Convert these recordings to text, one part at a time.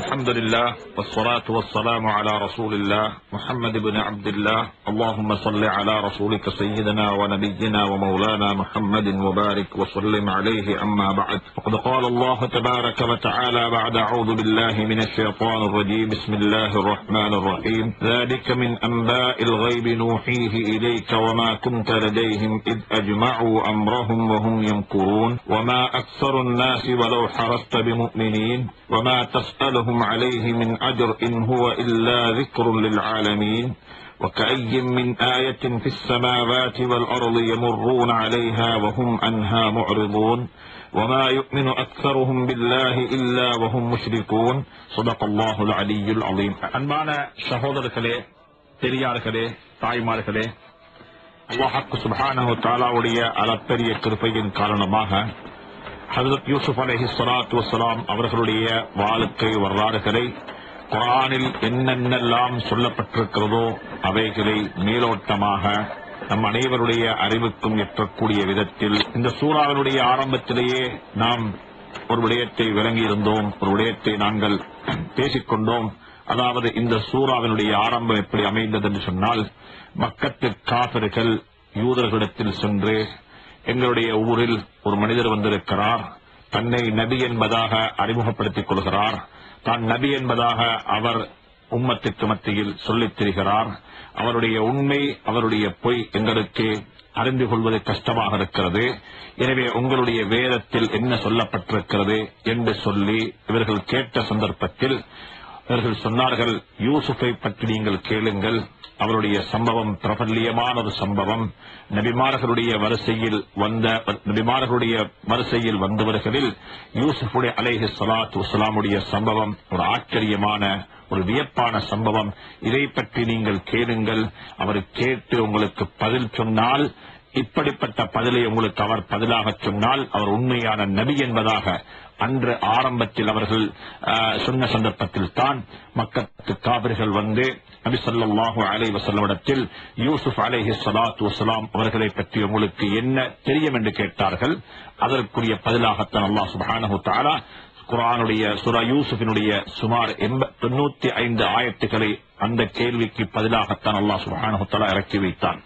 الحمد لله والصلاة والسلام على رسول الله محمد بن عبد الله اللهم صل على رسولك سيدنا ونبينا ومولانا محمد وبارك وسلم عليه أما بعد وقد قال الله تبارك وتعالى بعد أعوذ بالله من الشيطان الرجيم بسم الله الرحمن الرحيم ذلك من أنباء الغيب نوحيه إليك وما كنت لديهم إذ أجمعوا أمرهم وهم يمكرون وما أكثر الناس ولو حرصت بمؤمنين وما تسألهم عليه من أجر إن هو إلا ذكر للعالمين وكأي من آية في السماوات والأرض يمرون عليها وهم عنها معرضون وما يؤمن أكثرهم بالله إلا وهم مشركون صدق الله العلي العظيم அன்பான சகோதரர்களே பெரியார்களே தாய்மார்களே அல்லாஹாக்கு சுபஹானஹு தாலாவுடைய அளப்பெரிய கிருபையின் காரணமாக ஹசரத் யூசுப் அலஹி சலாத்து வசலாம் அவர்களுடைய வாழ்க்கை வரலாறுகளை குரானில் என்னென்னெல்லாம் சொல்லப்பட்டிருக்கிறதோ அவைகளை மேலோட்டமாக நம் அனைவருடைய அறிவுக்கும் எட்டக்கூடிய விதத்தில் இந்த சூறாவினுடைய ஆரம்பத்திலேயே நாம் ஒரு விடயத்தை விளங்கியிருந்தோம் ஒரு விடயத்தை நாங்கள் பேசிக்கொண்டோம் அதாவது இந்த சூறாவினுடைய ஆரம்பம் எப்படி அமைந்தது என்று சொன்னால் மக்கத்து காபிர்கள் யூதர்களிடத்தில் சென்று எங்களுடைய ஊரில் ஒரு மனிதர் வந்திருக்கிறார் தன்னை நபி என்பதாக அறிமுகப்படுத்திக் கொள்கிறார் தான் நபி என்பதாக அவர் உம்மத்துக்கு மத்தியில் சொல்லித் திரிகிறார் அவருடைய உண்மை அவருடைய பொய் எங்களுக்கு அறிந்து கொள்வது கஷ்டமாக இருக்கிறது எனவே உங்களுடைய வேதத்தில் என்ன சொல்லப்பட்டிருக்கிறது என்று சொல்லி இவர்கள் கேட்ட சந்தர்ப்பத்தில் இவர்கள் சொன்னார்கள் யூசுஃபை பற்றி நீங்கள் கேளுங்கள் அவருடைய சம்பவம் பிரபல்யமான ஒரு சம்பவம் நபிமார்களுடைய வரிசையில் வந்த நபிமார்களுடைய வரிசையில் வந்தவர்களில் யூசுஃபுடைய அலைஹி சலாத்து வசலாமுடைய சம்பவம் ஒரு ஆச்சரியமான ஒரு வியப்பான சம்பவம் இதை பற்றி நீங்கள் கேளுங்கள் அவர் கேட்டு உங்களுக்கு பதில் சொன்னால் இப்படிப்பட்ட பதிலை உங்களுக்கு அவர் பதிலாக சொன்னால் அவர் உண்மையான நபி என்பதாக அன்று ஆரம்பத்தில் அவர்கள் ஆஹ், சொன்ன சந்தர்ப்பத்தில் தான் மக்கத்து காபிர்கள் வந்து நபி ஸல்லல்லாஹு அலைஹி வஸல்லமிடத்தில் யூசுப் அலைஹி ஸலாத்து வஸலாம் அவர்களை பற்றி உங்களுக்கு என்ன தெரியும் என்று கேட்டார்கள் அதற்குரிய பதிலாகத்தான் அல்லாஹ் சுப்ஹானஹு தஆலா குர்ஆனுடைய சூரா யூசுஃபினுடைய சுமார் எண்ப- தொண்ணூத்தி ஐந்து ஆயத்துக்களை அந்த கேள்விக்கு பதிலாகத்தான் அல்லாஹ் சுப்ஹானஹு தஆலா இறக்கி வைத்தான்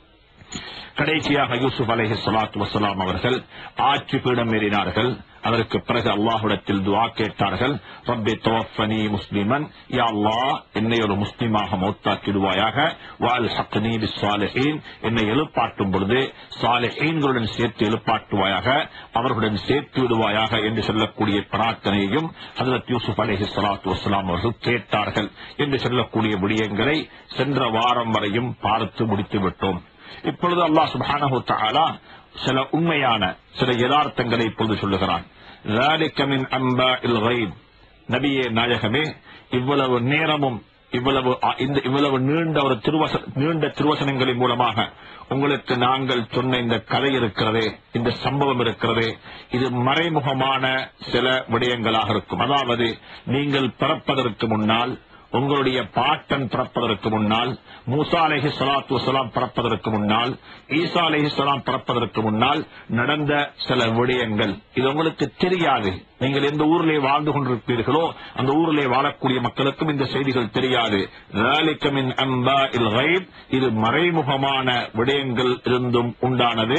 கடைசியாக யூசுப் அலைஹி ஸலாத்து வஸலாம் அவர்கள் ஆட்சி பீடம் ஏறினார்கள் அதற்கு பிறகு அல்லாஹ்விடத்தில் துஆ கேட்டார்கள் ரப்பி தவஃபனி முஸ்லிமன் யா அல்லாஹ் என்னை ஒரு முஸ்லிமாக மௌத்தாக்கிடுவாயாக வால் ஹக்னி பிஸ்ஸாலிஹீன் என்னை எழுப்பாட்டும் பொழுது சாலிஹீன்களுடன் சேர்த்து எழுப்பாட்டுவாயாக அவர்களுடன் சேர்த்து விடுவாயாக என்று சொல்லக்கூடிய பிரார்த்தனையையும் ஹஜரத் யூசுப் அலைஹி ஸலாத்து வஸலாம் அவர்கள் கேட்டார்கள் என்று சொல்லக்கூடிய விடயங்களை சென்ற வாரம் வரையும் பார்த்து முடித்து விட்டோம் இப்பொழுது அல்லாஹ் சுப்ஹானஹு தஆலா சில உண்மையான சில யதார்த்தங்களை இப்பொழுது சொல்லுகிறான் ذَلِكَ مِنْ أَنْبَاءِ الْغَيْبِ நபியே நாயகமே இவ்வளவு நேரமும் இவ்வளவு அ- இந்த இவ்வளவு நீண்ட ஒரு திருவச நீண்ட திருவசனங்களின் மூலமாக உங்களுக்கு நாங்கள் சொன்ன இந்த கதை இருக்கிறதே இந்த சம்பவம் இருக்கிறதே இது மறைமுகமான சில விடயங்களாக இருக்கும் அதாவது நீங்கள் பிறப்பதற்கு முன்னால் உங்களுடைய பாட்டன் பிறப்பதற்கு முன்னால் மூசா அலைஹி ஸலாத்து வஸலாம் பிறப்பதற்கு முன்னால் ஈசா அலைஹி ஸலாம் பிறப்பதற்கு முன்னால் நடந்த சில விடயங்கள் இது உங்களுக்கு தெரியாது நீங்கள் எந்த ஊரிலே வாழ்ந்து கொண்டிருப்பீர்களோ அந்த ஊரிலே வாழக்கூடிய மக்களுக்கும் இந்த செய்திகள் தெரியாது ذَلِكَ مِنْ أَنْبَاءِ الْغَيْبِ இது மறைமுகமான விடயங்கள் இருந்தும் உண்டானது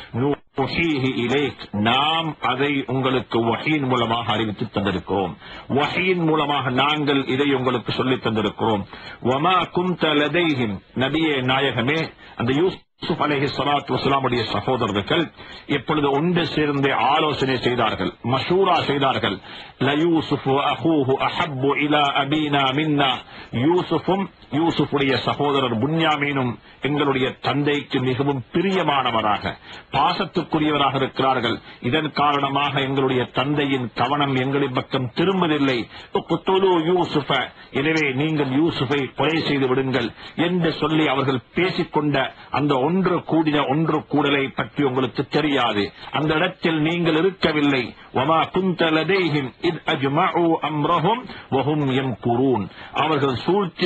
நுஹீஹி இலைக் நாம் அதை உங்களுக்கு வஹீன் மூலமாக அறிவித்து தந்திருக்கிறோம் வஹீன் மூலமாக நாங்கள் இதை உங்களுக்கு சொல்லித் தந்திருக்கிறோம் வமா குந்த லதைஹிம் நபியே நாயகமே அந்த யூசுப் அலைஹி ஸலாத்து வஸலாமுடைய சகோதரர்கள் எப்பொழுது ஒன்று சேர்ந்து ஆலோசனை செய்தார்கள் மஷூரா செய்தார்கள் லயூசுஃபு அஹூஹு அஹப்பு இலா அபீனா மின்னா யூசுஃபும் யூசுஃபுடைய சகோதரர் புன்யாமீனும் எங்களுடைய தந்தைக்கு மிகவும் பிரியமானவராக பாசத்துக்குரியவராக இருக்கிறார்கள் இதன் காரணமாக எங்களுடைய தந்தையின் கவனம் எங்களின் பக்கம் திரும்புவதில்லை உக்துலு யூசுஃப எனவே நீங்கள் யூசுஃபை கொலை செய்து விடுங்கள் என்று சொல்லி அவர்கள் பேசிக்கொண்ட அந்த ஒன்று கூடின ஒன்று கூடலை பற்றி உங்களுக்கு தெரியாது அந்த இடத்தில் நீங்கள் இருக்கவில்லை وما كنت لديهم إذ أجمعوا أمرهم وهم يمكرون அவர்கள் சூழ்ச்சி செய்யக்கூடிய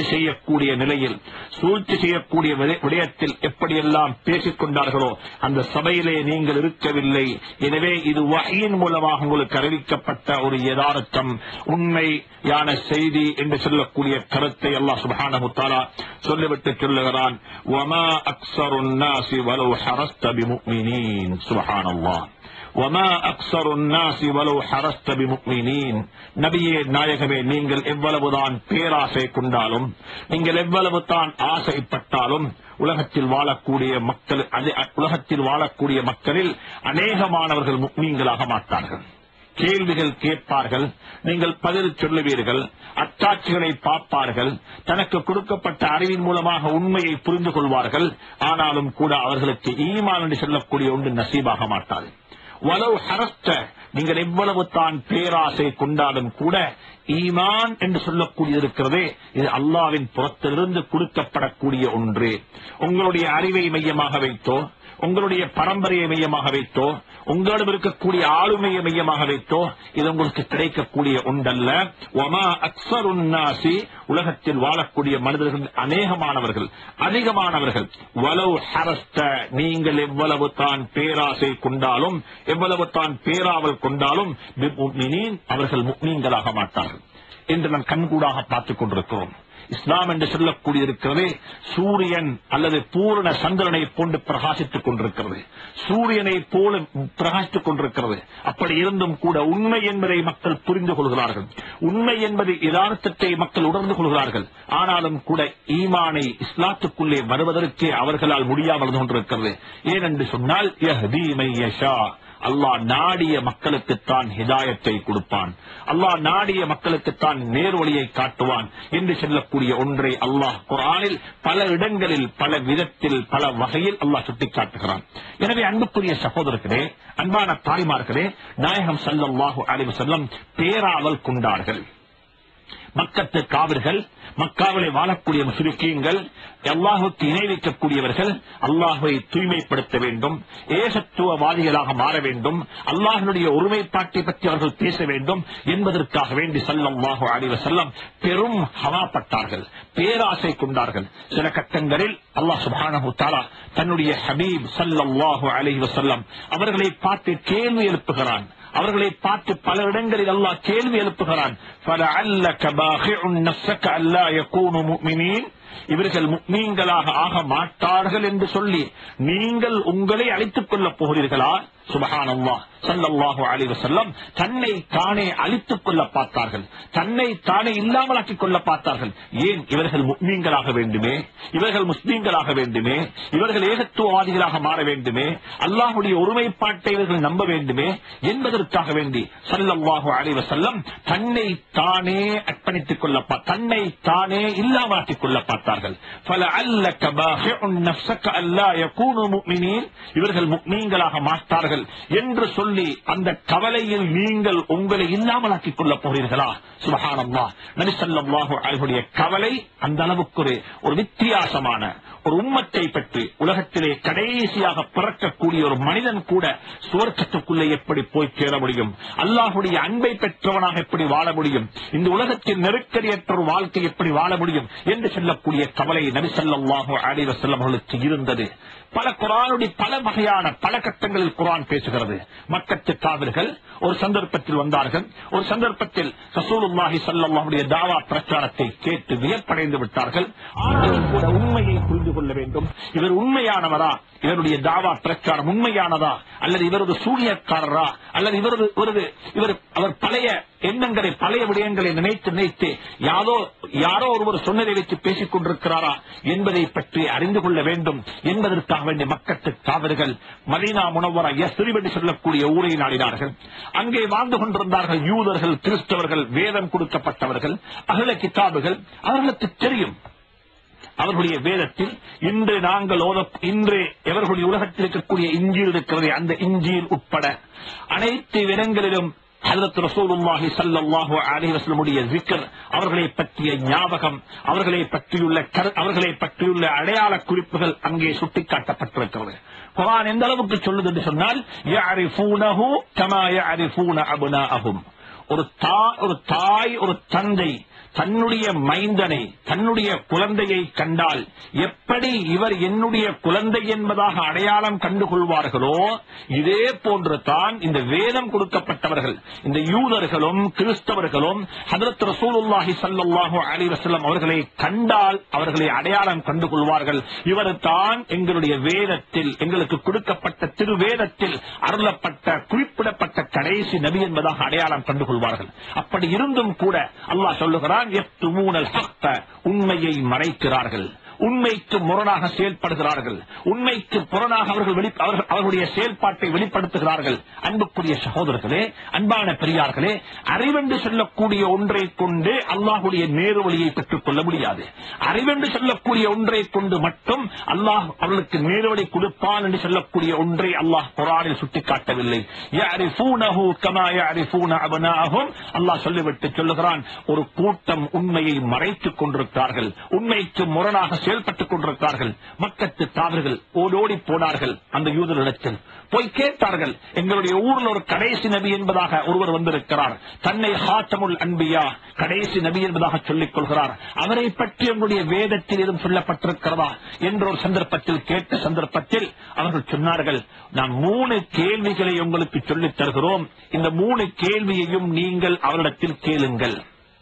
செய்யக்கூடிய நிலையில் சூழ்ச்சி செய்யக்கூடிய விடய- விடயத்தில் எப்படியெல்லாம் பேசிக் கொண்டார்களோ அந்த சபையிலே நீங்கள் இருக்கவில்லை எனவே இது வகையின் மூலமாக உங்களுக்கு அறிவிக்கப்பட்ட ஒரு யதார்த்தம் உண்மையான செய்தி என்று சொல்லக்கூடிய கருத்தை அல்லாஹ் சுப்ஹானஹு தஆலா சொல்லிவிட்டு சொல்லுகிறான் வமா அக்ஸருன் நாசி வலவ் ஹரஸ்த பிமுஃமினீன் சுப்ஹானல்லாஹ் وما أكثر الناس ولو حرست بمؤمنين நபியே நாயகமே நீங்கள் எவ்வளவுதான் பேராசை கொண்டாலும் நீங்கள் எவ்வளவு தான் ஆசைப்பட்டாலும் உலகத்தில் வாழக்கூடிய மக்கள் அது- உலகத்தில் வாழக்கூடிய மக்களில் அநேகமானவர்கள் முக்மீன்களாக மாட்டார்கள் கேள்விகள் கேட்பார்கள் நீங்கள் பதில் சொல்லுவீர்கள் அத்தாட்சிகளை பார்ப்பார்கள் தனக்கு கொடுக்கப்பட்ட அறிவின் மூலமாக உண்மையை புரிந்து கொள்வார்கள் ஆனாலும் கூட அவர்களுக்கு ஈமான் என்று சொல்லக்கூடிய ஒன்று நசீபாக மாட்டாது வலவு ஹரஸ்த நீங்கள் எவ்வளவு தான் பேராசை கொண்டாலும் கூட ஈமான் என்று சொல்லக்கூடிய இருக்கிறதே இது அல்லாவின் புறத்திலிருந்து கொடுக்கப்படக்கூடிய ஒன்று உங்களுடைய அறிவை மையமாக வைத்தோ உங்களுடைய பரம்பரையை மையமாக வைத்தோ உங்களிடம் இருக்கக்கூடிய ஆளுமையை மையமாக வைத்தோ இது உங்களுக்கு கிடைக்கக்கூடிய ஒன்றல்ல ஒமா அக்ஸருன் நாசி உலகத்தில் வாழக்கூடிய மனிதர்கள் அநேகமானவர்கள் அதிகமானவர்கள் வலவு ஹரஸ்த நீங்கள் எவ்வளவு தான் பேராசை கொண்டாலும் எவ்வளவு தான் பேராவல் கொண்டாலும் பிமுஃமினீன், அவர்கள் முக்மீன்களாக மாட்டார்கள் என்று நாம் கண்கூடாக பார்த்துக் கொண்டிருக்கிறோம் இஸ்லாம் என்று சொல்லக்கூடிய இருக்கிறது சூரியன் அல்லது பூரண சந்திரனை போன்று பிரகாசித்துக் கொண்டிருக்கிறது சூரியனை போல பிரகாசித்துக் கொண்டிருக்கிறது அப்படி இருந்தும் கூட உண்மை என்பதை மக்கள் புரிந்து கொள்கிறார்கள் உண்மை என்பது யதார்த்தத்தை மக்கள் உணர்ந்து கொள்கிறார்கள் ஆனாலும் கூட ஈமானை இஸ்லாத்துக்குள்ளே வருவதற்கு அவர்களால் முடியாமல் இருந்து கொண்டிருக்கிறது ஏனென்று சொன்னால் யஹ்தி மை யஷா அல்லாஹ் நாடிய மக்களுக்குத்தான் ஹிதாயத்தை கொடுப்பான் அல்லாஹ் நாடிய மக்களுக்குத்தான் நேர்வழியை காட்டுவான் என்று சொல்லக்கூடிய ஒன்றை அல்லாஹ் குர்ஆனில் பல இடங்களில் பல விதத்தில் பல வகையில் அல்லாஹ் சுட்டிக்காட்டுகிறான் எனவே அன்புக்குரிய சகோதரர்களே அன்பான தாய்மார்களே நாயகம் ஸல்லல்லாஹு அலைஹி வஸல்லம் பேராவல் கொண்டார்கள் மக்கத்து காவிர்கள் மக்காவிலே வாழக்கூடிய முஸ்லிக்கீன்கள் அல்லாஹுக்கு இணை வைக்கக்கூடியவர்கள் அல்லாஹுவை தூய்மைப்படுத்த வேண்டும் ஏகத்துவவாதிகளாக மாற வேண்டும் அல்லாஹனுடைய ஒருமைப்பாட்டை பற்றி அவர்கள் பேச வேண்டும் என்பதற்காக வேண்டி சல்லல்லாஹு அலைஹி வஸல்லம் பெரும் ஹவாப்பட்டார்கள் பேராசை கொண்டார்கள் சில கட்டங்களில் அல்லாஹ் சுப்ஹானஹு தஆலா தன்னுடைய ஹபீப் ஸல்லல்லாஹு அலைஹி வஸல்லம் அவர்களை பார்த்து கேள்வி எழுப்புகிறான் அவர்களை பார்த்து பல இடங்களில் அல்லாஹ் கேள்வி எழுப்புகிறான் فَلَعَلَّكَ بَاخِعٌ نَفْسَكَ أَلَّا يَكُونُوا مُؤْمِنِينَ இவர்கள் முக்மீன்களாக ஆக மாட்டார்கள் என்று சொல்லி நீங்கள் உங்களை அழித்துக் கொள்ளப் போகிறீர்களா சுபஹானல்லாஹ் ஸல்லல்லாஹு அலைஹி வஸல்லம் தன்னை தானே அழித்துக் கொள்ள பார்த்தார்கள் தன்னை தானே இல்லாமலாக்கிக் கொள்ள பார்த்தார்கள் ஏன் இவர்கள் முக்மீன்களாக வேண்டுமே இவர்கள் முஸ்லீம்களாக வேண்டுமே இவர்கள் ஏகத்துவவாதிகளாக மாற வேண்டுமே அல்லாஹ்வுடைய ஒருமைப்பாட்டை இவர்கள் நம்ப வேண்டுமே என்பதற்காக வேண்டி ஸல்லல்லாஹு அலைஹி வஸல்லம் தன்னை தானே அர்ப்பணித்துக் கொள்ள பா- தன்னை தானே இல்லாமலாக்கிக் கொள்ள பார்த்தார்கள் فَلَعَلَّكَ بَاخِعٌ نَفْسَكَ أَلَّا يَكُونُوا مُؤْمِنِينَ இவர்கள் முக்மீன்களாக மாட்டார்கள் என்று சொல்லி அந்த கவலையில் நீங்கள் உங்களை இல்லாமலாக்கிக் கொள்ளப் போகிறீர்களா சுபஹானல்லாஹ் நபி ஸல்லல்லாஹு அலைஹி கவலை அந்த அளவுக்கு ஒரு ஒரு வித்தியாசமான ஒரு உம்மத்தை பற்றி உலகத்திலே கடைசியாக பிறக்கக்கூடிய ஒரு மனிதன் கூட சுவர்க்கத்துக்குள்ளே எப்படி போய் சேர முடியும் அல்லாஹுடைய அன்பை பெற்றவனாக எப்படி வாழ முடியும் இந்த உலகத்தில் நெருக்கடியற்ற ஒரு வாழ்க்கை எப்படி வாழ முடியும் என்று சொல்லக்கூடிய கவலை நபி ஸல்லல்லாஹு அலைஹி வஸல்லம் அவர்களுக்கு இருந்தது பல குரானுடைய பல வகையான பல கட்டங்களில் குரான் பேசுகிறது மக்கத்து காவிர்கள் ஒரு சந்தர்ப்பத்தில் வந்தார்கள் ஒரு சந்தர்ப்பத்தில் ரசூலுல்லாஹி ஸல்லல்லாஹுடைய தாவா பிரச்சாரத்தை கேட்டு வியப்படைந்து விட்டார்கள் ஆனாலும் கூட உண்மையை புரிந்து கொள்ள வேண்டும் இவர் உண்மையானவரா இவருடைய தாவா பிரச்சாரம் உண்மையானதா அல்லது இவரது சூனியக்காரரா அல்லது இவரது இவரது இவர் அவர் பழைய எண்ணங்களை பழைய விடயங்களை நினைத்து நினைத்து யாரோ யாரோ ஒருவர் சொன்னதை வைத்து பேசிக் கொண்டிருக்கிறாரா என்பதை பற்றி அறிந்து கொள்ள வேண்டும் என்பதற்காக வேண்டிய மக்கத்து காவர்கள் மதீனா முனவரா எஸ்ரிப் என்று சொல்லக்கூடிய ஊரை நாடினார்கள் அங்கே வாழ்ந்து கொண்டிருந்தார்கள் யூதர்கள் கிறிஸ்தவர்கள் வேதம் கொடுக்கப்பட்டவர்கள் அகல கிதாபுகள் அவர்களுக்கு தெரியும் அவர்களுடைய வேதத்தில் இன்று நாங்கள் ஓத இன்று எவர்களுடைய உலகத்தில் இருக்கக்கூடிய இஞ்சில் இருக்கிறது அந்த இஞ்சியில் உட்பட அனைத்து இடங்களிலும் ஹதரத் ரசூலுல்லாஹி ஸல்லல்லாஹு அலைஹி வஸல்லமுடைய zikr அவர்களை பற்றிய ஞாபகம் அவர்களை பற்றியுள்ள கரு- அவர்களை பற்றியுள்ள அடையாள குறிப்புகள் அங்கே சுட்டிக்காட்டப்பட்டிருக்கிறது குர்ஆன் எந்த அளவுக்கு சொல்லுது என்று சொன்னால் யஅரிஃபூனஹு கமா யஅரிஃபூன அப்னாஅஹும் ஒரு தா ஒரு தாய் ஒரு தந்தை தன்னுடைய மைந்தனை தன்னுடைய குழந்தையை கண்டால் எப்படி இவர் என்னுடைய குழந்தை என்பதாக அடையாளம் கண்டுகொள்வார்களோ இதே போன்று தான் இந்த வேதம் கொடுக்கப்பட்டவர்கள் இந்த யூதர்களும் கிறிஸ்தவர்களும் ஹதரத் ரசூலுல்லாஹி ஸல்லல்லாஹு அலைஹி வஸல்லம் அவர்களை கண்டால் அவர்களை அடையாளம் கண்டுகொள்வார்கள் இவர் தான் எங்களுடைய வேதத்தில் எங்களுக்கு கொடுக்கப்பட்ட திருவேதத்தில் அருளப்பட்ட குறிப்பிடப்பட்ட கடைசி நபி என்பதாக அடையாளம் கண்டுகொள்வார்கள் அப்படி இருந்தும் கூட அல்லாஹ் சொல்லுகிறான் "யக்துமூனல் ஹக்க", உண்மையை மறைக்கிறார்கள் உண்மைக்கு முரணாக செயல்படுகிறார்கள் உண்மைக்கு புறனாக அவர்கள் வெளி- அவர்கள் அவர்களுடைய செயல்பாட்டை வெளிப்படுத்துகிறார்கள் அன்புக்குரிய சகோதரர்களே அன்பான பெரியார்களே அறிவென்று சொல்லக்கூடிய ஒன்றை கொண்டு அல்லாஹுடைய நேரு வழியை பெற்றுக் கொள்ள முடியாது அறிவென்று சொல்லக்கூடிய ஒன்றை கொண்டு மட்டும் அல்லாஹ் அவர்களுக்கு நேர்வழி கொடுப்பான் என்று சொல்லக்கூடிய ஒன்றை அல்லாஹ் குரானில் சுட்டிக்காட்டவில்லை யஅரிஃபூனஹு கமா யஅரிஃபூன அபனாஅஹும் அல்லாஹ் சொல்லிவிட்டு சொல்லுகிறான் ஒரு கூட்டம் உண்மையை மறைத்துக் கொண்டிருக்கிறார்கள் உண்மைக்கு முரணாக செயல்பட்டுக் கொண்டிருக்கிறார்கள் மக்கத்து தாவர்கள் ஓடோடி போனார்கள் அந்த யூதரிடத்தில் போய் கேட்டார்கள் எங்களுடைய ஊரில் ஒரு கடைசி நபி என்பதாக ஒருவர் வந்திருக்கிறார் தன்னை ஹாத்தமுல் அன்பியா கடைசி நபி என்பதாக சொல்லிக் கொள்கிறார் அவரை பற்றி உங்களுடைய வேதத்தில் எதுவும் சொல்லப்பட்டிருக்கிறதா என்ற ஒரு சந்தர்ப்பத்தில் கேட்ட சந்தர்ப்பத்தில் அவர்கள் சொன்னார்கள் நான் மூணு கேள்விகளை உங்களுக்கு சொல்லித் தருகிறோம் இந்த மூணு கேள்வியையும் நீங்கள் அவரிடத்தில் கேளுங்கள்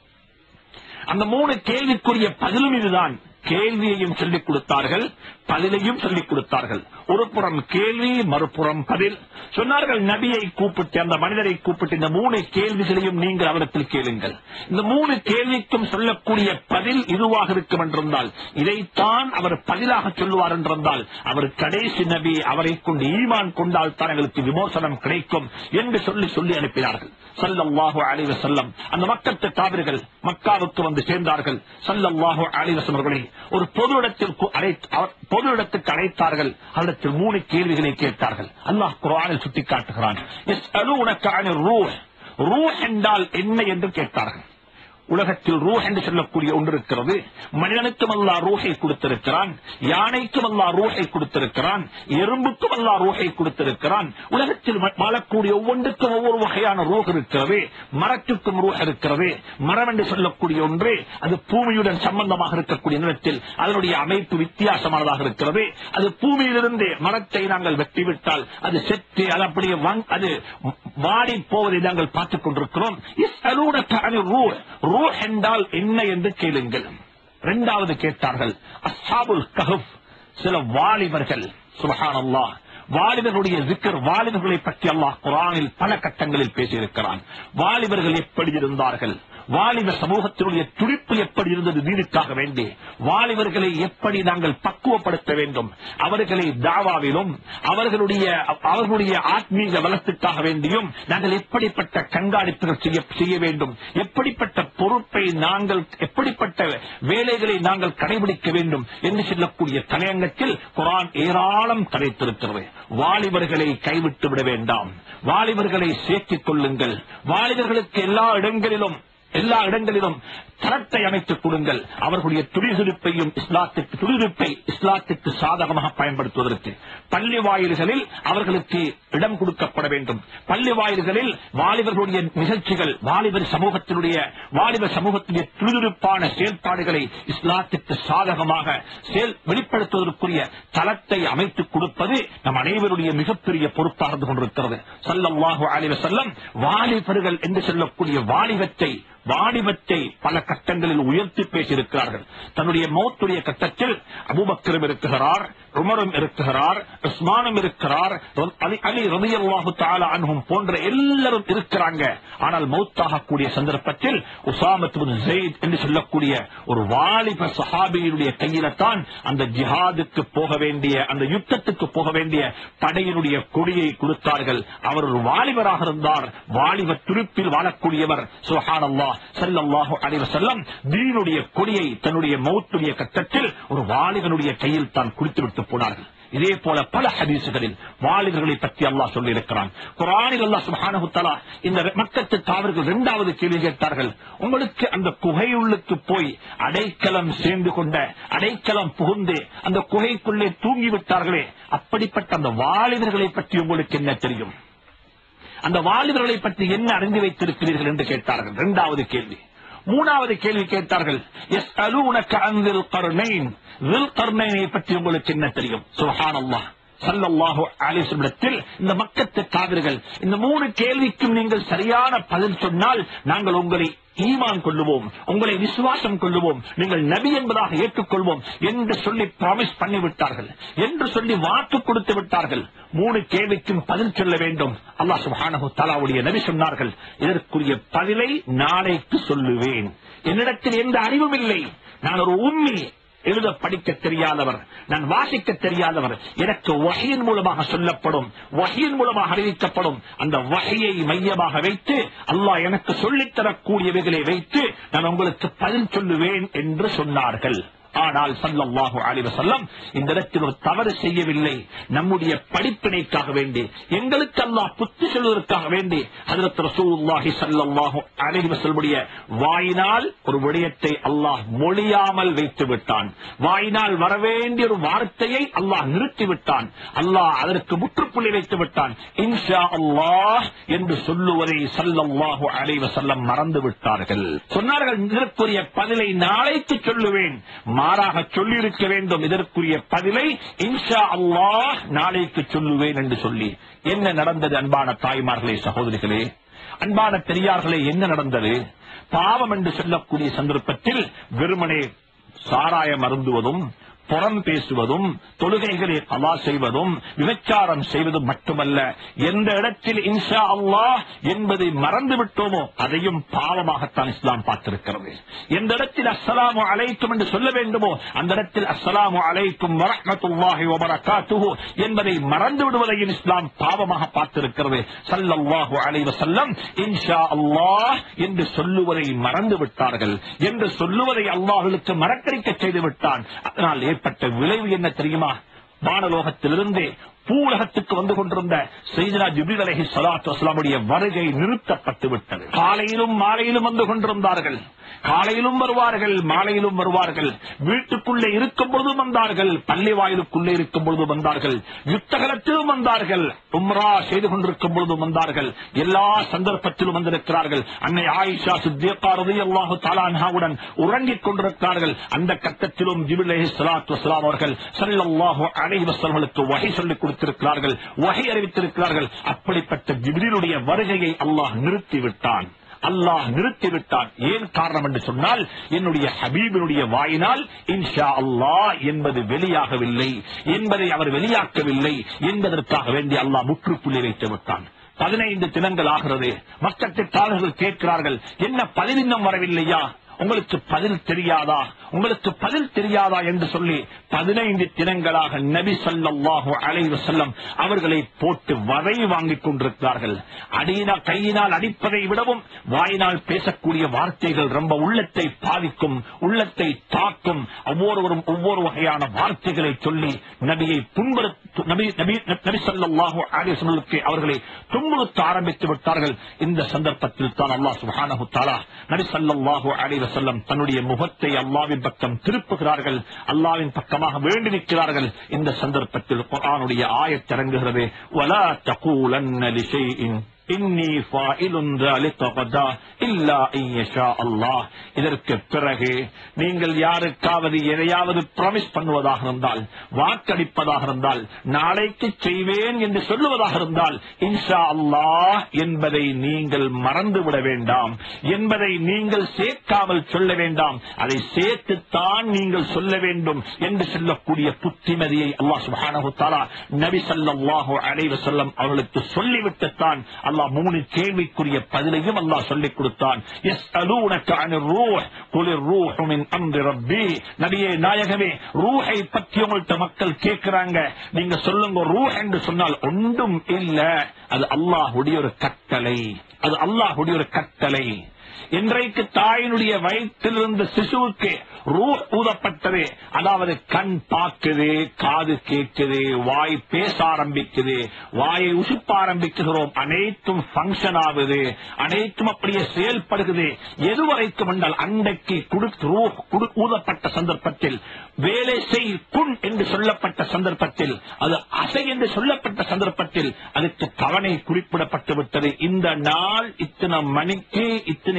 அந்த மூணு கேள்விக்குரிய பதிலும் இதுதான் கேள்வியையும் சொல்லிக் கொடுத்தார்கள் பதிலையும் சொல்லிக் கொடுத்தார்கள் ஒரு புறம் கேள்வி மறுபுறம் பதில் சொன்னார்கள் நபியை கூப்பிட்டு அந்த மனிதரை கூப்பிட்டு இந்த மூணு கேள்விகளையும் நீங்கள் அவரிடத்தில் கேளுங்கள் இந்த மூணு கேள்விக்கும் சொல்லக்கூடிய பதில் இதுவாக இருக்கும் என்றிருந்தால் இதைத்தான் அவர் பதிலாக சொல்லுவார் என்றிருந்தால் அவர் கடைசி நபி அவரை கொண்டு ஈமான் கொண்டால் தான் எங்களுக்கு விமோசனம் கிடைக்கும் என்று சொல்லி சொல்லி அனுப்பினார்கள் சல்லல்லாஹு அலைஹி வஸல்லம் அந்த மக்கத்து காவிர்கள் மக்காவுக்கு வந்து சேர்ந்தார்கள் சல்லல்லாஹு அலைஹி வஸல்லம் அவர்களை ஒரு பொது இடத்தில் கு- அழைத்- அவர் பொது இடத்துக்கு அழைத்தார்கள் அவரிடத்தில் மூணு கேள்விகளை கேட்டார்கள் அல்லாஹ் குர்ஆனில் சுட்டிக்காட்டுகிறான் யஸ்அலூனக அனிர் ரூஹ் ரூஹ் என்றால் என்ன என்று கேட்டார்கள் உலகத்தில் ரூஹ் என்று சொல்லக்கூடிய ஒன்று இருக்கிறது மனிதனுக்கும் அல்லா ரூஹை கொடுத்திருக்கிறான் யானைக்கும் அல்லா ரூஹை கொடுத்திருக்கிறான் எறும்புக்கும் அல்லா ரூஹை கொடுத்திருக்கிறான் உலகத்தில் வ- வாழக்கூடிய ஒவ்வொன்றுக்கும் ஒவ்வொரு வகையான ரூஹ் இருக்கிறது மரத்துக்கும் ரூஹ் இருக்கிறது மரம் என்று சொல்லக்கூடிய ஒன்று அது பூமியுடன் சம்பந்தமாக இருக்கக்கூடிய நிலத்தில் அதனுடைய அமைப்பு வித்தியாசமானதாக இருக்கிறது அது பூமியிலிருந்து மரத்தை நாங்கள் வெட்டிவிட்டால் அது செத்து அது அப்படியே வங்- அது வாடி போவதை நாங்கள் பார்த்துக் கொண்டிருக்கிறோம் يسألونك عن الروح. ரூஹ் என்றால் என்ன என்று கேளுங்கள் இரண்டாவது கேட்டார்கள் அஸ்ஹாபுல் கஹஃப் சில வாலிபர்கள் சுபஹானல்லாஹ் வாலிபர்களுடைய zikr வாலிபர்களை பற்றி அல்லாஹ் குரானில் பல கட்டங்களில் பேசியிருக்கிறான் வாலிபர்கள் எப்படி இருந்தார்கள் வாலிப சமூகத்தினுடைய துடிப்பு எப்படி இருந்தது நீதிக்காக வேண்டி வாலிபர்களை எப்படி நாங்கள் பக்குவப்படுத்த வேண்டும் அவர்களை தாவாவிலும் அவர்களுடைய அவர்களுடைய ஆத்மீக வளத்துக்காக வேண்டியும் நாங்கள் எப்படிப்பட்ட கண்காணிப்புகள் செய்ய செய்ய வேண்டும் எப்படிப்பட்ட பொறுப்பை நாங்கள் எப்படிப்பட்ட வேலைகளை நாங்கள் கடைபிடிக்க வேண்டும் என்று சொல்லக்கூடிய தலையங்கத்தில் குரான் ஏராளம் கரைத்திருக்கிறது வாலிபர்களை கைவிட்டு விட வேண்டாம் வாலிபர்களை சேர்த்துக் கொள்ளுங்கள் வாலிபர்களுக்கு எல்லா இடங்களிலும் எல்லா இடங்களிலும் தரத்தை அமைத்துக் கொடுங்கள் அவர்களுடைய துடிதுடிப்பையும் இஸ்லாத்துக்கு துடிதுடிப்பை இஸ்லாத்துக்கு சாதகமாக பயன்படுத்துவதற்கு பள்ளி வாயில்களில் அவர்களுக்கு இடம் கொடுக்கப்பட வேண்டும் பள்ளி வாயில்களில் வாலிபர்களுடைய நிகழ்ச்சிகள் வாலிபர் சமூகத்தினுடைய வாலிபர் சமூகத்தினுடைய துடிதுடிப்பான செயல்பாடுகளை இஸ்லாத்துக்கு சாதகமாக செயல் வெளிப்படுத்துவதற்குரிய தளத்தை அமைத்துக் கொடுப்பது நம் அனைவருடைய மிகப்பெரிய பொறுப்பாக இருந்து கொண்டிருக்கிறது சல்லல்லாஹு அலைஹி வஸல்லம் வாலிபர்கள் என்று சொல்லக்கூடிய வாலிபத்தை வாலிபத்தை பல கட்டங்களில் உயர்த்தி பேசியிருக்கிறார்கள் தன்னுடைய மௌத்துடைய கட்டத்தில் அபூபக்கரும் இருக்கிறார் உமரும் இருக்கிறார் உஸ்மானும் இருக்கிறார் அலி- அலி ரலியல்லாஹு தஆலா அன்ஹும் போன்ற எல்லாரும் இருக்கிறாங்க ஆனால் மௌத்தாகக்கூடிய சந்தர்ப்பத்தில் உசாமத் பின் ஸைத் என்று சொல்லக்கூடிய ஒரு வாலிப சஹாபியினுடைய கையில தான் அந்த ஜிஹாதுக்கு போக வேண்டிய அந்த யுத்தத்துக்கு போக வேண்டிய படையினுடைய கொடியை கொடுத்தார்கள் அவர் ஒரு வாலிபராக இருந்தார் வாலிப துருப்பில் வாழக்கூடியவர் சுஹானல்லாஹ் ஸல்லல்லாஹு அலைஹி வஸல்லம் தீனுடைய கொடியை தன்னுடைய மௌத்துடைய கட்டத்தில் ஒரு வாலிபனுடைய கையில் தான் குடித்துவிட்டு போனார்கள் இதே போல பல ஹதீசுகளில் வாலிபர்களை பற்றி அல்லாஹ் சொல்லியிருக்கிறான் குரானில் அல்லாஹ் சுப்ஹானஹு தஆலா இந்த மக்கத்து தாவர்கள் இரண்டாவது கேள்வி கேட்டார்கள் உங்களுக்கு அந்த குகையுள்ளுக்கு போய் அடைக்கலம் சேர்ந்து கொண்ட அடைக்கலம் புகுந்து அந்த குகைக்குள்ளே தூங்கி விட்டார்களே அப்படிப்பட்ட அந்த வாலிபர்களை பற்றி உங்களுக்கு என்ன தெரியும் அந்த வாலிபர்களை பற்றி என்ன அறிந்து வைத்திருக்கிறீர்கள் என்று கேட்டார்கள் இரண்டாவது கேள்வி மூணாவது கேள்வி கேட்டார்கள் எஸ் அலூனக்க அந்தில் கருணைன் வில் கருணைனை பற்றி உங்களுக்கு என்ன தெரியும் சுஹானல்லாஹ் சல்லல்லாஹு அலிஸ்லத்தில் இந்த மக்கத்து காவிர்கள் இந்த மூணு கேள்விக்கும் நீங்கள் சரியான பதில் சொன்னால் நாங்கள் உங்களை ஈமான் கொள்ளுவோம் உங்களை விசுவாசம் கொள்ளுவோம் நீங்கள் நபி என்பதாக ஏற்றுக்கொள்வோம் என்று சொல்லி ப்ராமிஸ் பண்ணி விட்டார்கள் என்று சொல்லி வாக்கு கொடுத்து விட்டார்கள் மூணு கேள்விக்கும் பதில் சொல்ல வேண்டும் அல்லாஹ் சுப்ஹானஹு தஆலாவுடைய நபி சொன்னார்கள் இதற்குரிய பதிலை நாளைக்கு சொல்லுவேன் என்னிடத்தில் எந்த அறிவும் இல்லை நான் ஒரு உம்மி எழுத படிக்க தெரியாதவர் நான் வாசிக்க தெரியாதவர் எனக்கு வகையின் மூலமாக சொல்லப்படும் வகையின் மூலமாக அறிவிக்கப்படும் அந்த வகையை மையமாக வைத்து அல்லாஹ் எனக்கு சொல்லித் தரக்கூடியவைகளை வைத்து நான் உங்களுக்கு பதில் சொல்லுவேன் என்று சொன்னார்கள் ஆனால் சல்லல்லாஹு அலைஹி வஸல்லம் இந்த இடத்தில் ஒரு தவறு செய்யவில்லை நம்முடைய படிப்பினைக்காக வேண்டி எங்களுக்கு அல்லாஹ் புத்தி சொல்வதற்காக வேண்டி ஹஜரத் ரசூலுல்லாஹி ஸல்லல்லாஹு அலைஹி வஸல்லுடைய வாயினால் ஒரு விடயத்தை அல்லாஹ் மொழியாமல் வைத்து விட்டான் வாயினால் வரவேண்டிய ஒரு வார்த்தையை அல்லாஹ் நிறுத்தி விட்டான் அல்லாஹ் அதற்கு முற்றுப்புள்ளி வைத்து விட்டான் இன்ஷா அல்லாஹ் என்று சொல்லுவதை சல்லல்லாஹு அலைஹி வஸல்லம் மறந்து விட்டார்கள் சொன்னார்கள் இதற்குரிய பதிலை நாளைக்கு சொல்லுவேன் மாறாக சொல்லியிருக்க வேண்டும் இதற்குரிய பதிலை இன்ஷா அல்லாஹ் நாளைக்கு சொல்லுவேன் என்று சொல்லி என்ன நடந்தது அன்பான தாய்மார்களே சகோதரிகளே அன்பான பெரியார்களே என்ன நடந்தது பாவம் என்று சொல்லக்கூடிய சந்தர்ப்பத்தில் வெறுமனே சாராயம் அருந்துவதும் புறம் பேசுவதும் தொழுகைகளை கலா செய்வதும் விபச்சாரம் செய்வதும் மட்டுமல்ல எந்த இடத்தில் இன்ஷா அல்லாஹ் என்பதை மறந்து விட்டோமோ அதையும் பாவமாகத்தான் இஸ்லாம் பார்த்திருக்கிறது எந்த இடத்தில் அஸ்ஸலாமு அலைக்கும் என்று சொல்ல வேண்டுமோ அந்த இடத்தில் அஸ்ஸலாமு அலைக்கும் வரஹ்மத்துல்லாஹி வபரகாத்துஹு என்பதை மறந்து விடுவதையும் இஸ்லாம் பாவமாக பார்த்திருக்கிறது ஸல்லல்லாஹு அலைஹி வஸல்லம் இன்ஷா அல்லாஹ் என்று சொல்லுவதை மறந்து விட்டார்கள் என்று சொல்லுவதை அல்லாஹ்வுக்கு மறக்கடிக்க செய்து விட்டான் அதனால் ஏற்பட்ட விளைவு என்ன தெரியுமா வானலோகத்திலிருந்து பூலகத்துக்கு வந்து கொண்டிருந்த செய்தினா ஜிபில் அலஹி சலாத்து வஸ்லாமுடைய வருகை நிறுத்தப்பட்டு விட்டது காலையிலும் மாலையிலும் வந்து கொண்டிருந்தார்கள் காலையிலும் வருவார்கள் மாலையிலும் வருவார்கள் வீட்டுக்குள்ளே இருக்கும் பொழுதும் வந்தார்கள் பள்ளி வாயிலுக்குள்ளே இருக்கும் பொழுதும் வந்தார்கள் யுத்தகலத்திலும் வந்தார்கள் உம்ரா செய்து கொண்டிருக்கும் பொழுதும் வந்தார்கள் எல்லா சந்தர்ப்பத்திலும் வந்திருக்கிறார்கள் அன்னை ஆயிஷா சித்தியக்கா ரலியல்லாஹு தஆலா அன்ஹாவுடன் உறங்கிக் கொண்டிருக்கிறார்கள் அந்த கட்டத்திலும் ஜிபில் அலைஹி ஸலாத்து வஸலாம் அவர்கள் ஸல்லல்லாஹு அலைஹி வஸல்லமுக்கு வஹி சொல்லிக் கொடுத்திருக்கிறார்கள் வஹி அறிவித்திருக்கிறார்கள் அப்படிப்பட்ட ஜிப்ரீலுடைய வருகையை அல்லாஹ் நிறுத்தி விட்டான் அல்லாஹ் நிறுத்திவிட்டான் ஏன் காரணம் என்று சொன்னால் என்னுடைய ஹபீபினுடைய வாயினால் இன்ஷா அல்லாஹ் என்பது வெளியாகவில்லை என்பதை அவர் வெளியாக்கவில்லை என்பதற்காக வேண்டி அல்லாஹ் முற்றுப்புள்ளி வைத்து விட்டான் பதினைந்து தினங்கள் ஆகிறது மக்கள் கேட்கிறார்கள் என்ன பதினின்னம் வரவில்லையா உங்களுக்கு பதில் தெரியாதா உங்களுக்கு பதில் தெரியாதா என்று சொல்லி பதினைந்து தினங்களாக நபி ஸல்லல்லாஹு அலைஹி வஸல்லம் அவர்களை போட்டு வரை வாங்கிக் கொண்டிருக்கிறார்கள் அடியினா கையினால் அடிப்பதை விடவும் வாயினால் பேசக்கூடிய வார்த்தைகள் ரொம்ப உள்ளத்தை பாதிக்கும் உள்ளத்தை தாக்கும் ஒவ்வொருவரும் ஒவ்வொரு வகையான வார்த்தைகளை சொல்லி நபியை புண்படுத்த நபி நபி நபி ஸல்லல்லாஹு அலைஹி வஸல்லுக்கு அவர்களை துன்புறுத்த ஆரம்பித்து விட்டார்கள் இந்த சந்தர்ப்பத்தில் தான் அல்லாஹ் சுப்ஹானஹு தஆலா நபி ஸல்லல்லாஹு அலைஹி வஸல்லம் தன்னுடைய முகத்தை அல்லாஹ்வின் பக்கம் திருப்புகிறார்கள் அல்லாஹ்வின் பக்கமாக வேண்டி நிற்கிறார்கள் இந்த சந்தர்ப்பத்தில் குர்ஆனுடைய ஆயத் இறங்குகிறது வலா தகூலன்ன லிஷைஇன் இன்னி ஃபாயிலுன் ذلك غدا இல்லா இன் யஷா அல்லாஹ் இதற்கு பிறகு நீங்கள் யாருக்காவது எதையாவது ப்ராமிஸ் பண்ணுவதாக இருந்தால் வாக்களிப்பதாக இருந்தால் நாளைக்கு செய்வேன் என்று சொல்லுவதாக இருந்தால் இன்ஷா அல்லாஹ் என்பதை நீங்கள் மறந்துவிட வேண்டாம் என்பதை நீங்கள் சேர்க்காமல் சொல்ல வேண்டாம் அதை சேர்த்துத்தான் நீங்கள் சொல்ல வேண்டும் என்று சொல்லக்கூடிய புத்திமதியை அல்லாஹ் சுப்ஹானஹு தஆலா நபி ஸல்லல்லாஹு அலைஹி வஸல்லம் அவர்களுக்கு சொல்லிவிட்டுத்தான் அல்லாஹ் மூணு கேள்விக்குரிய பதிலையும் அல்லாஹ் சொல்லிக் கொடுத்தான் يسألونك عن الروح قل الروح من أمر ربي நபியே நாயகமே ரூஹை பற்றி உங்கள்ட்ட மக்கள் கேட்கிறாங்க நீங்க சொல்லுங்க ரூஹ் என்று சொன்னால் ஒன்றும் இல்ல அது அல்லாஹுடைய ஒரு கட்டளை அது அல்லாஹுடைய ஒரு கட்டளை இன்றைக்கு தாயினுடைய வயிற்றிலிருந்து சிசுவுக்கு ரூ ஊதப்பட்டது அதாவது கண் பார்க்குது காது கேட்குது வாய் பேச ஆரம்பிக்குது வாயை உசுப்ப ஆரம்பிக்கிறோம் அனைத்தும் ஃபங்க்ஷன் ஆகுது அனைத்தும் அப்படியே செயல்படுகிறது எதுவரைக்கும் என்றால் அன்றைக்கு குடு- ரூ குடு- ஊதப்பட்ட சந்தர்ப்பத்தில் வேலை செய் குன் என்று சொல்லப்பட்ட சந்தர்ப்பத்தில் அது அசை என்று சொல்லப்பட்ட சந்தர்ப்பத்தில் அதுக்கு தவணை குறிப்பிடப்பட்டு விட்டது இந்த நாள் இத்தனை மணிக்கு இத்தனை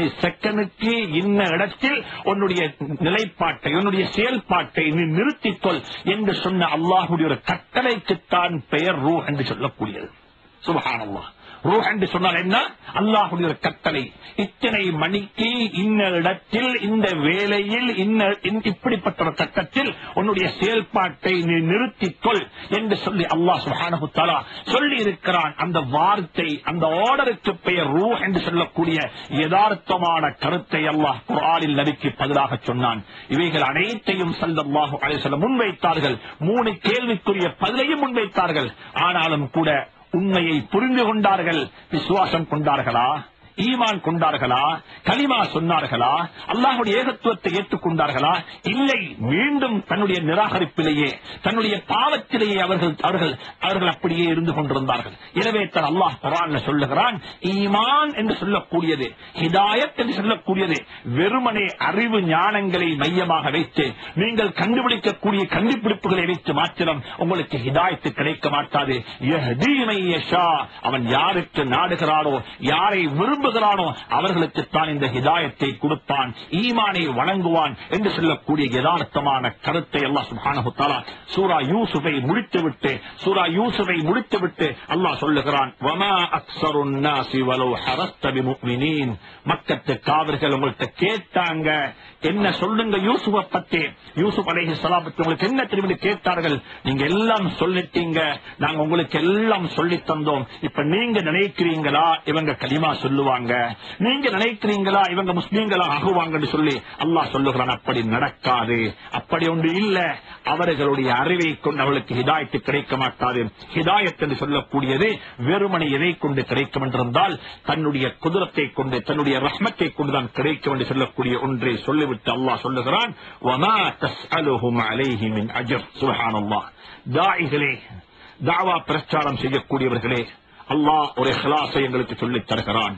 செகண்டுக்கு இன்ன இடத்தில் உன்னுடைய நிலைப்பாட்டை உன்னுடைய செயல்பாட்டை நீ நிறுத்திக்கொள் என்று சொன்ன அல்லாஹுடைய ஒரு கட்டளைக்குத்தான் பெயர் ரூ என்று சொல்லக்கூடியது சுபஹானல்லாஹ் ரூஹ் என்று சொன்னால் என்ன அல்லாஹுடைய ஒரு கட்டளை இத்தனை மணிக்கு இன்ன இடத்தில் இந்த வேளையில் இன்ன இந்த- இப்படிப்பட்ட ஒரு கட்டத்தில் உன்னுடைய செயல்பாட்டை நீ நிறுத்திக்கொள் என்று சொல்லி அல்லாஹ் சுப்ஹானஹு தஆலா சொல்லி இருக்கிறான் அந்த வார்த்தை அந்த ஆர்டருக்கு பெயர் ரூஹ் என்று சொல்லக்கூடிய யதார்த்தமான கருத்தை அல்லாஹ் குர்ஆனில் நபிக்கு பதிலாக சொன்னான் இவைகள் அனைத்தையும் ஸல்லல்லாஹு அலைஹி வஸல்லம் முன்வைத்தார்கள் மூணு கேள்விக்குரிய பதிலையும் முன்வைத்தார்கள் ஆனாலும் கூட உண்மையை புரிந்து கொண்டார்கள் விசுவாசம் கொண்டார்களா ஈமான் கொண்டார்களா கலிமா சொன்னார்களா அல்லாஹுடைய ஏகத்துவத்தை ஏற்றுக்கொண்டார்களா இல்லை மீண்டும் தன்னுடைய நிராகரிப்பிலேயே தன்னுடைய பாவத்திலேயே அவர்கள் அவர்கள் அவர்கள் அப்படியே இருந்து கொண்டிருந்தார்கள் எனவே தான் அல்லாஹ் குரான்ல சொல்லுகிறான் ஈமான் என்று சொல்லக்கூடியது ஹிதாயத் என்று சொல்லக்கூடியது வெறுமனே அறிவு ஞானங்களை மையமாக வைத்து நீங்கள் கண்டுபிடிக்கக்கூடிய கண்டுபிடிப்புகளை வைத்து மாத்திரம் உங்களுக்கு ஹிதாயத்து கிடைக்க மாட்டாது யஹ்தி மை யஷா. அவன் யாருக்கு நாடுகிறானோ யாரை விரும்புகிறானோ அவர்களுக்குத்தான் இந்த ஹிதாயத்தை கொடுப்பான் ஈமானை வழங்குவான் என்று சொல்லக்கூடிய யதார்த்தமான கருத்தை அல்லாஹ் சுப்ஹானஹு தஆலா சூரா யூசுஃபை முடித்துவிட்டு சூரா யூசுஃபை முடித்துவிட்டு அல்லாஹ் சொல்லுகிறான் வமா அக்ஸருன் நாசி வலவ் ஹரஸ்த பிமுஃமினீன் மக்கத்து காவிர்கள் உங்கள்கிட்ட கேட்டாங்க என்ன சொல்லுங்க யூசுஃபை பத்தி யூசுப் அலைஹி ஸலாம் பத்தி உங்களுக்கு என்ன திரும்பி கேட்டார்கள் நீங்க எல்லாம் சொல்லிட்டீங்க நாங்க உங்களுக்கு எல்லாம் சொல்லி தந்தோம் இப்ப நீங்க நினைக்கிறீங்களா இவங்க கலிமா சொல்லுவாங்க நீங்க நினைக்கிறீங்களா இவங்க முஸ்லீம்களா ஆகுவாங்கன்னு சொல்லி அல்லாஹ் சொல்லுகிறான் அப்படி நடக்காது அப்படி ஒன்று இல்ல அவர்களுடைய அறிவை கொண்டு அவர்களுக்கு ஹிதாயத்து கிடைக்க மாட்டாது ஹிதாயத் என்று சொல்லக்கூடியது வெறுமனை எதை கொண்டு கிடைக்கும் என்றிருந்தால் தன்னுடைய குதிரத்தை கொண்டு தன்னுடைய ரஹ்மத்தை கொண்டுதான் கிடைக்கும் என்று சொல்லக்கூடிய ஒன்றை சொல்லிவிட்டு அல்லாஹ் சொல்லுகிறான் وَمَا تَسْأَلُهُمْ عَلَيْهِ مِنْ أَجْرٍ سبحان الله தாயிகளே தாவா பிரச்சாரம் செய்யக்கூடியவர்களே அல்லாஹ் ஒரு இஹ்லாஸை எங்களுக்கு சொல்லித் தருகிறான்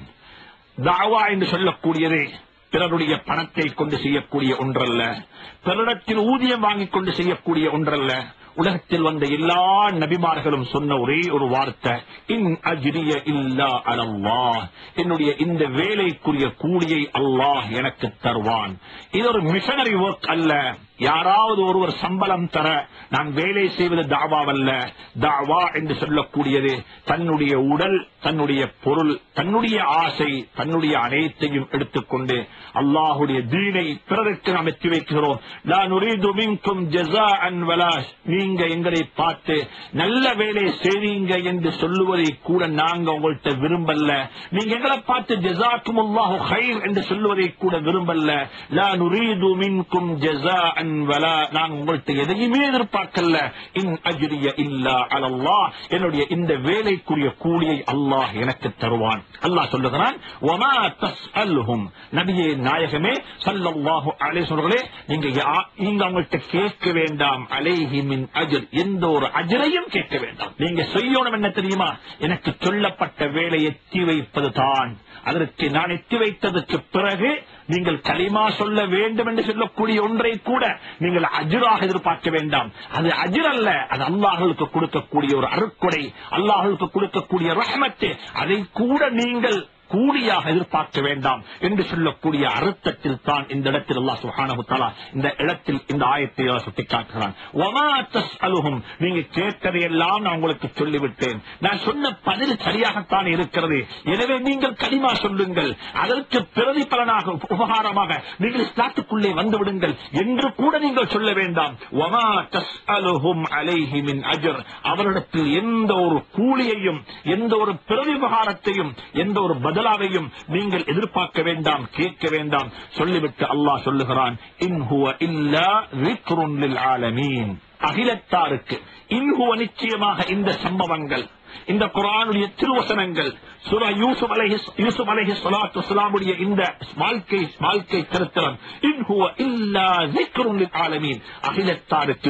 தாவா என்று சொல்லக்கூடியது பிறருடைய பணத்தை கொண்டு செய்யக்கூடிய ஒன்றல்ல பிறரிடத்தில் ஊதியம் வாங்கிக் கொண்டு செய்யக்கூடிய ஒன்றல்ல உலகத்தில் வந்த எல்லா நபிமார்களும் சொன்ன ஒரே ஒரு வார்த்தை இன் அஜ்ரிய இல்லா அலல்லாஹ் என்னுடைய இந்த வேலைக்குரிய கூலியை அல்லாஹ் எனக்கு தருவான் இது ஒரு மிஷனரி ஒர்க் அல்ல யாராவது ஒருவர் சம்பளம் தர நான் வேலை செய்வது தாவாவல்ல தாவா என்று சொல்லக்கூடியது தன்னுடைய உடல் தன்னுடைய பொருள் தன்னுடைய ஆசை தன்னுடைய அனைத்தையும் எடுத்துக்கொண்டு அல்லாஹுடைய தீனை பிறருக்கு நாம் எத்தி வைக்கிறோம் நான் உரீது மின்கும் ஜஸாஅன் வலா நீங்க எங்களை பார்த்து நல்ல வேலை செய்வீங்க என்று சொல்லுவதை கூட நாங்க உங்கள்கிட்ட விரும்பல்ல நீங்க எங்களை பார்த்து ஜஸாக்கும் அல்லாஹு ஹைர் என்று சொல்லுவதை கூட விரும்பல்ல லா நுரீது மின்கும் ஜஸாஅன் வலா நான் உங்கள்கிட்ட எதையுமே எதிர்பார்க்கல இன் அஜ்ரிய இல்லா அலல்லாஹ் என்னுடைய இந்த வேலைக்குரிய கூலியை அல்லாஹ் எனக்கு தருவான் அல்லாஹ் சொல்லுகிறான் வமா தஸ்அல்ஹும் நபியே நாயகமே ஸல்லல்லாஹு அலைஹி வஸல்லம் நீங்க யா- நீங்க அவங்கள்ட்ட கேட்க வேண்டாம் அலைஹி மின் அஜர் எந்த ஒரு அஜரையும் கேட்க வேண்டாம் நீங்க செய்யணும் என்ன தெரியுமா எனக்கு சொல்லப்பட்ட வேலை எத்தி வைப்பது தான் அதற்கு நான் எத்தி வைத்ததற்கு பிறகு நீங்கள் களிமா சொல்ல வேண்டும் என்று சொல்லக்கூடிய ஒன்றை கூட நீங்கள் அஜராக எதிர்பார்க்க வேண்டாம் அது அஜர் அல்ல அது அல்லாஹர்களுக்கு கொடுக்கக்கூடிய ஒரு அருட்கொடை அல்லாஹர்களுக்கு கொடுக்கக்கூடிய ரஹமத்து அதை கூட நீங்கள் கூலியாக எதிர்பார்க்க வேண்டாம் என்று சொல்லக்கூடிய அர்த்தத்தில் தான் இந்த இடத்தில் அல்லாஹ் சுப்ஹானஹு தஆலா இந்த இடத்தில் இந்த ஆயத்தை அல்லாஹ் சுட்டிக்காட்டுகிறான் வமா தஸ்அலுஹும் நீங்க கேட்டதையெல்லாம் நான் உங்களுக்கு சொல்லிவிட்டேன் நான் சொன்ன பதில் சரியாகத்தான் இருக்கிறது எனவே நீங்கள் கலிமா சொல்லுங்கள் அதற்கு பிரதிபலனாக உபகாரமாக நீங்கள் இஸ்லாத்துக்குள்ளே வந்து விடுங்கள் என்று கூட நீங்கள் சொல்ல வேண்டாம் வமா தஸ்அலுஹும் அலைஹி மின் அஜர் அவரிடத்தில் எந்த ஒரு கூலியையும் எந்த ஒரு பிரதிபகாரத்தையும் எந்த ஒரு பதிலாவையும் நீங்கள் எதிர்பார்க்க வேண்டாம் கேட்க வேண்டாம் சொல்லிவிட்டு அல்லாஹ் சொல்லுகிறான் இன் ஹுவ இல்லா ذِكْرٌ لِلْعَالَمِينَ அகிலத்தாருக்கு இன்ஹுவ நிச்சயமாக இந்த சம்பவங்கள் இந்த குரானுடைய திருவசனங்கள் சுரா யூசுப் அலைஹி யூசுப் அலைஹி ஸலாத்து வஸலாமுடைய இந்த வாழ்க்கை வாழ்க்கை சரித்திரம் இன்ஹுவ இல்லா ذِكْرٌ لِلْعَالَمِينَ அகிலத்தாருக்கு மிக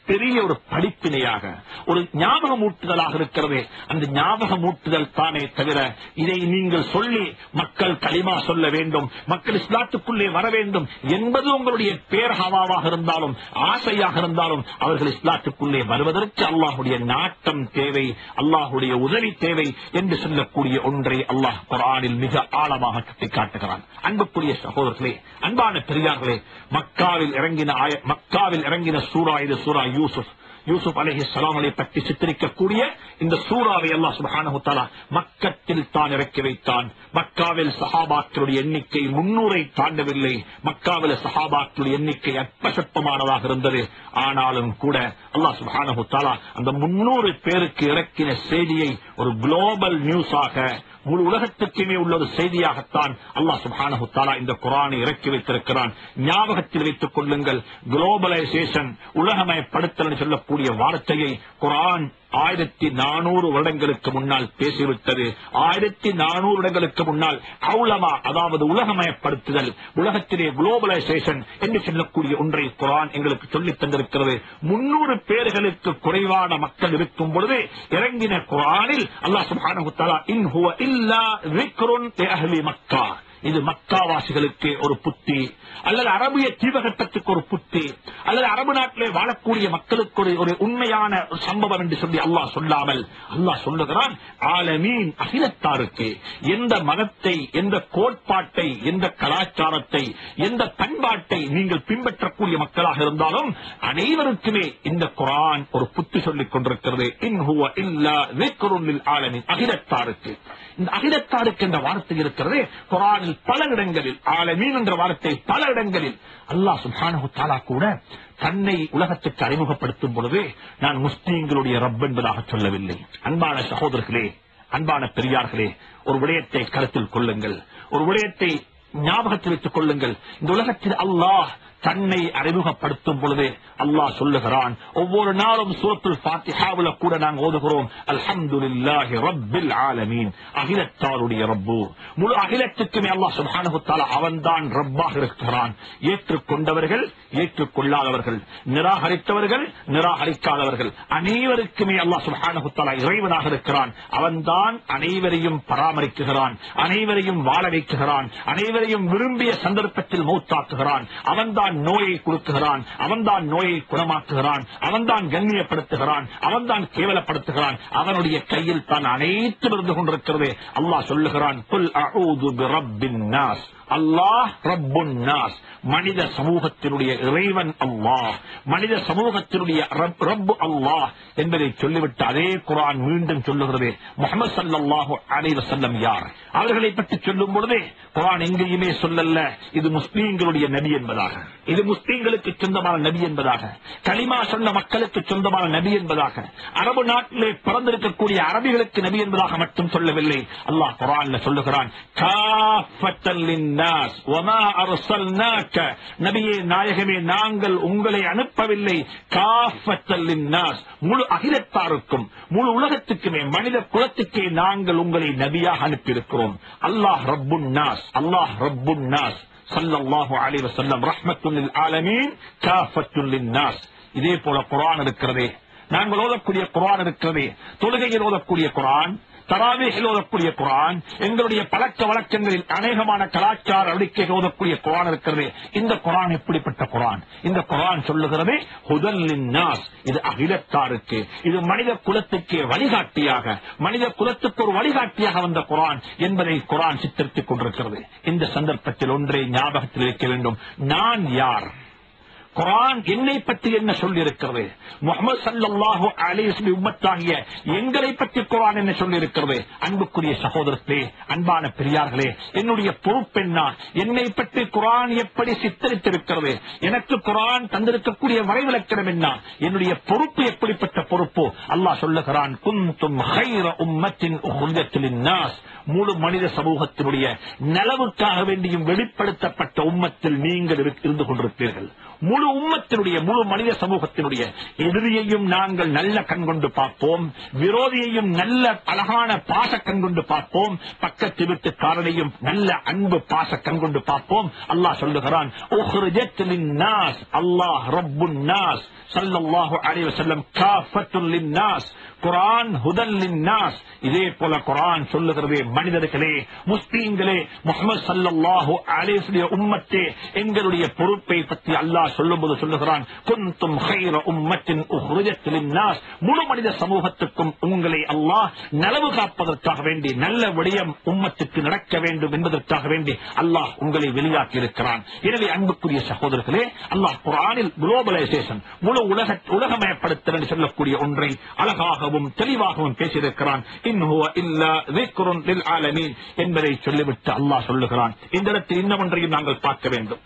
பெரிய ஒரு படிப்பினையாக ஒரு ஞாபகமூட்டுதலாக இருக்கிறது அந்த ஞாபகமூட்டுதல் தானே தவிர இதை நீங்கள் சொல்லி மக்கள் களிமா சொல்ல வேண்டும் மக்கள் இஸ்லாத்துக்குள்ளே வர வேண்டும் என்பது உங்களுடைய பேர்ஹவாவாக இருந்தாலும் ஆசையாக இருந்தாலும் அவர்கள் இஸ்லாத்துக்குள்ளே வருவதற்கு அல்லாஹுடைய நாட்டம் தேவை அல்லாஹுடைய உதவி தேவை என்று சொல்லக்கூடிய ஒன்றை அல்லாஹ் குரானில் மிக ஆழமாக சுட்டிக்காட்டுகிறான் அன்புக்குரிய சகோதரர்களே அன்பான பெரியார்களே மக்காவில் இறங்கின ஆய- மக்காவில் இறங்கின சூரா இது சூரா யூசுப் யூசுப் அலஹி சலாமலை பற்றி சித்தரிக்கக்கூடிய இந்த சூறாவை அல்லாஹ் சுப்ஹானஹு தஆலா மக்கத்தில் தான் இறக்கி வைத்தான் மக்காவில் சஹாபாக்களுடைய எண்ணிக்கை முன்னூரை தாண்டவில்லை மக்காவில் சஹாபாக்களுடைய எண்ணிக்கை அற்பசற்பமானதாக இருந்தது ஆனாலும் கூட அல்லாஹ் சுப்ஹானஹு தஆலா அந்த முன்னூறு பேருக்கு இறக்கின செய்தியை ஒரு குளோபல் நியூஸாக முழு உலகத்துக்குமே உள்ள ஒரு செய்தியாகத்தான் அல்லாஹ் சுப்ஹானஹு தஆலா இந்த குர்ஆனை இறக்கி வைத்திருக்கிறான் ஞாபகத்தில் வைத்துக் கொள்ளுங்கள் குளோபலைசேஷன் உலகமயப்படுத்தல் என்று சொல்லக்கூடிய வார்த்தையை குர்ஆன் ஆயிரத்தி நானூறு வருடங்களுக்கு முன்னால் பேசிவிட்டது ஆயிரத்தி நானூறு வருடங்களுக்கு முன்னால் அவுலமா அதாவது உலகமயப்படுத்துதல் உலகத்திலே குளோபலைசேஷன் என்று சொல்லக்கூடிய ஒன்றை குரான் எங்களுக்கு சொல்லித் தந்திருக்கிறது முன்னூறு பேர்களுக்கு குறைவான மக்கள் இருக்கும் பொழுது இறங்கின குரானில் அல்லாஹ் சுப்ஹானஹு தஆலா இன் ஹுவ இல்லா ذிக்ருன் லிஅஹ்லி மக்கா இது மக்காவாசிகளுக்கு ஒரு புத்தி அல்லது அரபிய தீபகட்டத்துக்கு ஒரு புத்தி அல்லது அரபு நாட்டிலே வாழக்கூடிய மக்களுக்கு ஒரு ஒரு உண்மையான ஒரு சம்பவம் என்று சொல்லி அல்லாஹ் சொல்லாமல் அல்லாஹ் சொல்லுகிறான் ஆலமீன் அகிலத்தாருக்கு எந்த மதத்தை எந்த கோட்பாட்டை எந்த கலாச்சாரத்தை எந்த பண்பாட்டை நீங்கள் பின்பற்றக்கூடிய மக்களாக இருந்தாலும் அனைவருக்குமே இந்த குரான் ஒரு புத்தி சொல்லிக் கொண்டிருக்கிறது இன் ஹுவ இல்லா ذِكْرٌ لِلْعَالَمِينَ அகிலத்தாருக்கு இந்த அகிலத்தாருக்கு என்ற வார்த்தை இருக்கிறது குரானில் பல இடங்களில் ஆலமீன் என்ற வார்த்தை பல இடங்களில் அல்லாஹ் சுப்ஹானஹு தஆலா கூட தன்னை உலகத்துக்கு அறிமுகப்படுத்தும் பொழுது நான் முஸ்லீம்களுடைய ரப் என்பதாக சொல்லவில்லை அன்பான சகோதரர்களே அன்பான பெரியார்களே ஒரு விடயத்தை கருத்தில் கொள்ளுங்கள் ஒரு விடயத்தை ஞாபகத்தில் வைத்துக் கொள்ளுங்கள் இந்த உலகத்தில் அல்லாஹ் தன்னை அறிமுகப்படுத்தும் பொழுது அல்லாஹ் சொல்லுகிறான் ஒவ்வொரு நாளும் சூரத்துல் ஃபாத்திஹாவுல கூட நாங்கள் ஓதுகிறோம் அல்ஹம்துலில்லாஹி ரப்பில் ஆலமீன் அகிலத்தாருடைய ரப்பு முழு அகிலத்துக்குமே அல்லாஹ் சுப்ஹானஹு தஆலா அவன்தான் ரப்பாக இருக்கிறான் ஏற்றுக்கொண்டவர்கள் ஏற்றுக்கொள்ளாதவர்கள் நிராகரித்தவர்கள் நிராகரிக்காதவர்கள் அனைவருக்குமே அல்லாஹ் சுப்ஹானஹு தஆலா இறைவனாக இருக்கிறான் அவன்தான் அனைவரையும் பராமரிக்குகிறான் அனைவரையும் வாழ வைக்குகிறான் அனைவரையும் விரும்பிய சந்தர்ப்பத்தில் மௌத்தாக்குகிறான் அவன்தான் நோயை கொடுக்குகிறான் அவன்தான் நோயை குணமாக்குகிறான் அவன்தான் கண்ணியப்படுத்துகிறான் அவன்தான் கேவலப்படுத்துகிறான் அவனுடைய கையில் தான் அனைத்தும் இருந்து கொண்டிருக்கிறது அல்லாஹ் சொல்லுகிறான் "குல் அஊது பிரப்பின் நாஸ்." அல்லாஹ் ரப்புன் நாஸ் மனித சமூகத்தினுடைய இறைவன் அல்லாஹ் மனித சமூகத்தினுடைய ரப் ரப்பு அல்லாஹ் என்பதை சொல்லிவிட்டு அதே குர்ஆன் மீண்டும் சொல்லுகிறது முஹம்மது ஸல்லல்லாஹு அலைஹி வஸல்லம் யார் அவர்களை பற்றி சொல்லும் பொழுதே குர்ஆன் எங்கேயுமே சொல்லல்ல இது முஸ்லீம்களுடைய நபி என்பதாக இது முஸ்லீம்களுக்கு சொந்தமான நபி என்பதாக கலிமா சொன்ன மக்களுக்கு சொந்தமான நபி என்பதாக அரபு நாட்டிலே பிறந்திருக்கக்கூடிய அரபிகளுக்கு நபி என்பதாக மட்டும் சொல்லவில்லை அல்லாஹ் குர்ஆன்ல சொல்லுகிறான் காஃபத்தல் லின்னாஸ் வமா அர்சல்னாக நபியே நாயகமே நாங்கள் உங்களை அனுப்பவில்லை காஃபத்தல் லின்னாஸ் முழு அகிலத்தாருக்கும் முழு உலகத்துக்குமே மனித குலத்துக்கே நாங்கள் உங்களை நபியாக அனுப்பியிருக்கிறோம் அல்லாஹ் ரப்புன் நாஸ் அல்லாஹ் ரப்புன் நாஸ் ஸல்லல்லாஹு அலைஹி வஸல்லம் ரஹ்மத்துல் லில் ஆலமீன் காஃபத்துல் லின்னாஸ் இதே போல குர்ஆன் இருக்கிறதே நாங்கள் ஓதக்கூடிய குர்ஆன் இருக்கிறதே தொழுகையில் ஓதக்கூடிய குர்ஆன் தராவேகில் ஓதக்கூடிய குரான் எங்களுடைய பழக்க வழக்கங்களில் அநேகமான கலாச்சார அறிக்கைகள் ஓதக்கூடிய குரான் இருக்கிறது இந்த குரான் எப்படிப்பட்ட குரான் இந்த குரான் சொல்லுகிறது ஹுதல்லின் நாஸ் இது அகிலத்தாருக்கு இது மனித குலத்துக்கு வழிகாட்டியாக மனித குலத்துக்கு ஒரு வழிகாட்டியாக வந்த குரான் என்பதை குரான் சித்தரித்துக் கொண்டிருக்கிறது இந்த சந்தர்ப்பத்தில் ஒன்றை ஞாபகத்தில் வைக்க வேண்டும் நான் யார் குரான் என்னை பற்றி என்ன சொல்லி இருக்கிறது முகமது சல்லாஹூ அலிஸ்மி உம்மத்தாகிய எங்களை பற்றி குரான் என்ன சொல்லி இருக்கிறது அன்புக்குரிய சகோதரர்களே அன்பான பெரியார்களே என்னுடைய பொறுப்பு என்ன என்னை பற்றி குரான் எப்படி சித்தரித்திருக்கிறது எனக்கு குரான் தந்திருக்கக்கூடிய வரைவிலக்கணம் என்ன என்னுடைய பொறுப்பு எப்படிப்பட்ட பொறுப்பு அல்லாஹ் சொல்லுகிறான் குந்தும் ஹைர உம்மத்தின் உஹ்ரிஜத்தில் நாஸ் முழு மனித சமூகத்தினுடைய நலவுக்காக வேண்டியும் வெளிப்படுத்தப்பட்ட உம்மத்தில் நீங்கள் இரு- இருந்து கொண்டிருப்பீர்கள் முழு முழு உம்மத்தினுடைய முழு மனித சமூகத்தினுடைய எதிரியையும் நாங்கள் நல்ல கண் கொண்டு பார்ப்போம் விரோதியையும் நல்ல அழகான பாச கண் கொண்டு பார்ப்போம் பக்கத்து வீட்டுக்காரனையும் நல்ல அன்பு பாச கண் கொண்டு பார்ப்போம் அல்லாஹ் சொல்லுகிறான் "உஹ்ரிஜத் லின்னாஸ்", அல்லாஹ் ரப்புன் நாஸ் ஸல்லல்லாஹு அலைஹி வஸல்லம் காஃபத்துல் லின்னாஸ் குர்ஆன் ஹுதல் லின்னாஸ் இதே போல குர்ஆன் சொல்லுகிறதே மனிதர்களே முஸ்லீம்களே முஹம்மது ஸல்லல்லாஹு அலைஹி வஸல்லம் உம்மத்தே எங்களுடைய பொறுப்பை பற்றி அல்லாஹ் சொல்லும்போது சொல்லுகிறான் குன்தும் خير உம்மத்தின் உஹ்ரிஜத் லின்னாஸ் முழு மனித சமூகத்துக்கும் உங்களை அல்லாஹ் நலவு காப்பதற்காக வேண்டி நல்ல விடயம் உம்மத்துக்கு நடக்க வேண்டும் என்பதற்காக வேண்டி அல்லாஹ் உங்களை வெளியாக்கி இருக்கிறான் எனவே அன்புக்குரிய சகோதரர்களே அல்லாஹ் குர்ஆனில் குளோபலைசேஷன் முழு உலக உலகமயப்படுத்தல் என்று சொல்லக்கூடிய ஒன்றை அழகாகவும் தெளிவாகவும் பேசியிருக்கிறான் இன்ஹுவ இல்லா ذِكْرٌ لِلْعَالَمِينَ என்பதை சொல்லிவிட்டு அல்லாஹ் சொல்லுகிறான் இந்த இடத்தில் இன்னொன்றையும் நாங்கள் பார்க்க வேண்டும்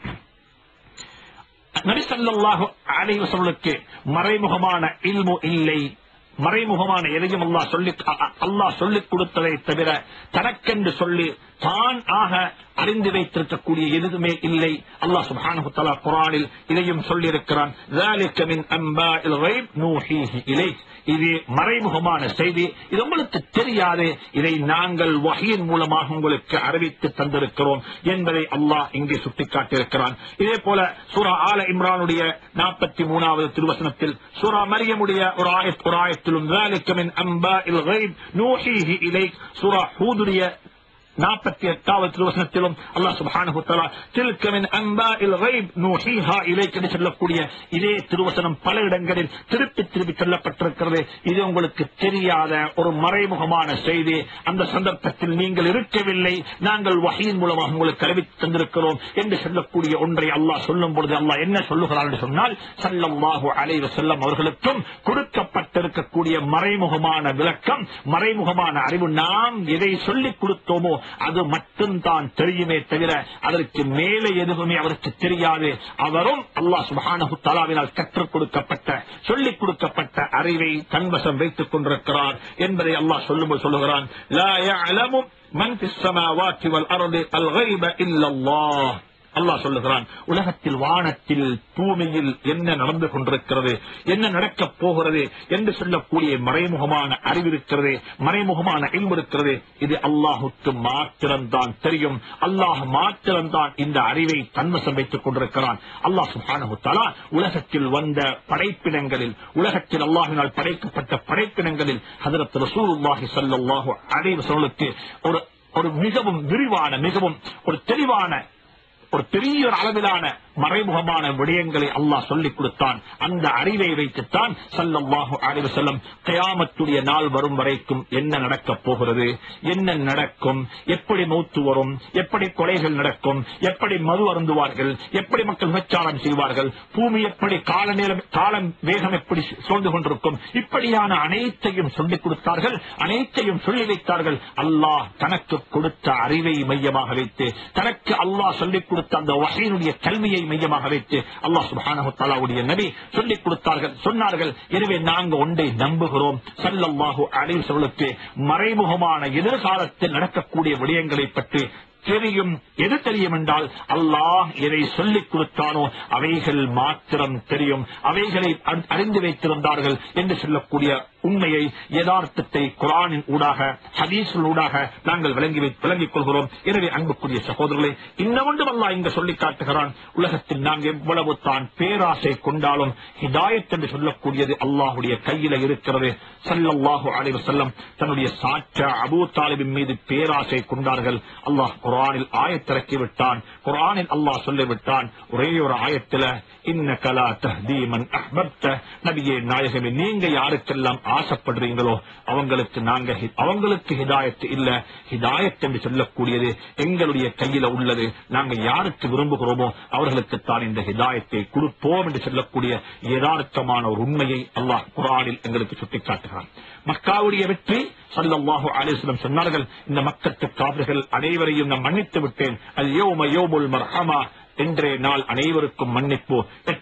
நபிசல்லாஹு அலைஹி வஸல்லுக்கு மறைமுகமான இல்மு இல்லை மறைமுகமான எதையும் அல்லாஹ் சொல்லி அ- அல்லாஹ் சொல்லிக் கொடுத்ததை தவிர தனக்கென்று சொல்லி தான் ஆக அறிந்து வைத்திருக்கக்கூடிய எதுவுமே இல்லை அல்லாஹ் சுப்ஹானஹு வ தஆலா குர்ஆனில் இதையும் சொல்லியிருக்கிறான் ذَلِكَ مِنْ أَنْبَاءِ الْغَيْبِ نُوحِيهِ إِلَيْكَ இது மறைமுகமான செய்தி இது உங்களுக்கு தெரியாது இதை நாங்கள் வகையின் மூலமாக உங்களுக்கு அறிவித்து தந்திருக்கிறோம் என்பதை அல்லாஹ் இங்கே சுட்டிக்காட்டியிருக்கிறான் இதே போல சூரா ஆல இம்ரானுடைய நாற்பத்தி மூணாவது திருவசனத்தில் சூரா மரியமுடைய ஒரு ஆயத் ஒரு ஆயத்திலும் ذَلِكَ مِنْ أَنْبَاءِ الْغَيْبِ نُوحِيهِ إِلَيْكَ சூரா ஹூதுடைய நாற்பத்தி எட்டாவது திருவசனத்திலும் அல்லாஹ் சுப்ஹானஹு வ தஆலா தில்க மின் அன்பாஇல் கைப் நூஹீஹா இலைக்க என்று சொல்லக்கூடிய இதே திருவசனம் பல இடங்களில் திருப்பி திருப்பி சொல்லப்பட்டிருக்கிறது இது உங்களுக்கு தெரியாத ஒரு மறைமுகமான செய்தி அந்த சந்தர்ப்பத்தில் நீங்கள் இருக்கவில்லை நாங்கள் வகையின் மூலமாக உங்களுக்கு அறிவித்து தந்திருக்கிறோம் என்று சொல்லக்கூடிய ஒன்றை அல்லாஹ் சொல்லும் பொழுது அல்லாஹ் என்ன சொல்லுகிறார் என்று சொன்னால் ஸல்லல்லாஹு அலைஹி வஸல்லம் அவர்களுக்கும் கொடுக்கப்பட்டிருக்கக்கூடிய மறைமுகமான விளக்கம் மறைமுகமான அறிவு நாம் எதை சொல்லிக் கொடுத்தோமோ அது மட்டும்தான் தெரியுமே தவிர அதற்கு மேலே எதுவுமே அவருக்கு தெரியாது அவரும் அல்லாஹ் சுப்ஹானஹு தஆலாவினால் கற்றுக் கொடுக்கப்பட்ட சொல்லிக் கொடுக்கப்பட்ட அறிவை தன்வசம் வைத்துக் கொண்டிருக்கிறார் என்பதை அல்லாஹ் சொல்லும்போது சொல்லுகிறான் லா يعلم من في السماوات والأرض الغيب إلا الله அல்லாஹ் சொல்லுகிறான் உலகத்தில் வானத்தில் பூமியில் என்ன நடந்து கொண்டிருக்கிறது என்ன நடக்கப் போகிறது என்று சொல்லக்கூடிய மறைமுகமான அறிவு இருக்கிறது மறைமுகமான இல்மு இருக்கிறது இது அல்லாஹுக்கு மாத்திரம்தான் தெரியும் அல்லாஹ் மாத்திரம்தான் இந்த அறிவை தன்வசம் வைத்துக் கொண்டிருக்கிறான் அல்லாஹ் சுப்ஹானஹு தஆலா உலகத்தில் வந்த படைப்பினங்களில் உலகத்தில் அல்லாஹினால் படைக்கப்பட்ட படைப்பினங்களில் ஹஜரத் ரசூலுல்லாஹி ஸல்லல்லாஹு அலைஹி வஸல்லுக்கு ஒரு ஒரு மிகவும் விரிவான மிகவும் ஒரு தெளிவான ஒரு பெரிய ஒரு அளவிலான மறைமுகமான விடயங்களை அல்லாஹ் சொல்லிக் கொடுத்தான் அந்த அறிவை வைத்துத்தான் ஸல்லல்லாஹு அலைஹி வஸல்லம் கியாமத்துடைய நாள் வரும் வரைக்கும் என்ன நடக்கப் போகிறது என்ன நடக்கும் எப்படி மௌத்து வரும் எப்படி கொலைகள் நடக்கும் எப்படி மது அருந்துவார்கள் எப்படி மக்கள் விபச்சாரம் செய்வார்கள் பூமி எப்படி கால நேரம் காலம் வேகம் எப்படி சூழ்ந்து கொண்டிருக்கும் இப்படியான அனைத்தையும் சொல்லிக் கொடுத்தார்கள் அனைத்தையும் சொல்லி வைத்தார்கள் அல்லாஹ் தனக்கு கொடுத்த அறிவை மையமாக வைத்து தனக்கு அல்லாஹ் சொல்லிக் கொடுத்த அந்த வகையினுடைய கல்வியை மையமாக வைத்து அல்லாஹ் சுப்ஹானஹு தஆலாவுடைய நபி சொல்லிக் கொடுத்தார்கள் சொன்னார்கள் எனவே நாங்க ஒன்றை நம்புகிறோம் ஸல்லல்லாஹு அலைஹி வஸல்லுக்கு மறைமுகமான எதிர்காலத்தில் நடக்கக்கூடிய விடயங்களை பற்றி தெரியும் எது தெரியும் என்றால் அல்லாஹ் எதை சொல்லிக் கொடுத்தானோ அவைகள் மாத்திரம் தெரியும் அவைகளை அறி- அறிந்து வைத்திருந்தார்கள் என்று சொல்லக்கூடிய உண்மையை யதார்த்தத்தை குரானின் ஊடாக ஹதீஸின் ஊடாக நாங்கள் விளங்கி வை- விளங்கிக் கொள்கிறோம் எனவே அன்புக்குரிய சகோதரர்களே இன்னொன்றும் அல்லாஹ் இங்கு சொல்லி காட்டுகிறான் உலகத்தில் நாங்கள் எவ்வளவு தான் பேராசை கொண்டாலும் ஹிதாயத் என்று சொல்லக்கூடியது அல்லாஹுடைய கையில இருக்கிறது ஸல்லல்லாஹு அலைஹி வஸல்லம் தன்னுடைய சாட்சா அபூ தாலிபின் மீது பேராசை கொண்டார்கள் அல்லாஹ் குர்ஆனில் ஆயத்திறக்கி விட்டான் குர்ஆனில் அல்லாஹ் சொல்லிவிட்டான் ஒரே ஒரு ஆயத்துல இன்னக லா தஹ்தி மன் அஹ்பப்த நபியே நாயகமே நீங்க யாருக்கெல்லாம் ஆசைப்படுறீங்களோ அவங்களுக்கு நாங்க ஹி- அவங்களுக்கு ஹிதாயத் இல்ல ஹிதாயத் என்று சொல்லக்கூடியது எங்களுடைய கையில உள்ளது நாங்க யாருக்கு விரும்புகிறோமோ அவர்களுக்கு தான் இந்த ஹிதாயத்தை கொடுப்போம் என்று சொல்லக்கூடிய யதார்த்தமான ஒரு உண்மையை அல்லாஹ் குர்ஆனில் எங்களுக்கு சுட்டிக்காட்டுகிறான் மக்காவுடைய வெற்றி ஸல்லல்லாஹு அலைஹி வஸல்லம் சொன்னார்கள் இந்த மக்கத்து காவிர்கள் அனைவரையும் நான் மன்னித்து விட்டேன் அல் யௌம யௌமுல் மர்ஹமா இன்றைய நாள் அனைவருக்கும் மன்னிப்பு எட்டு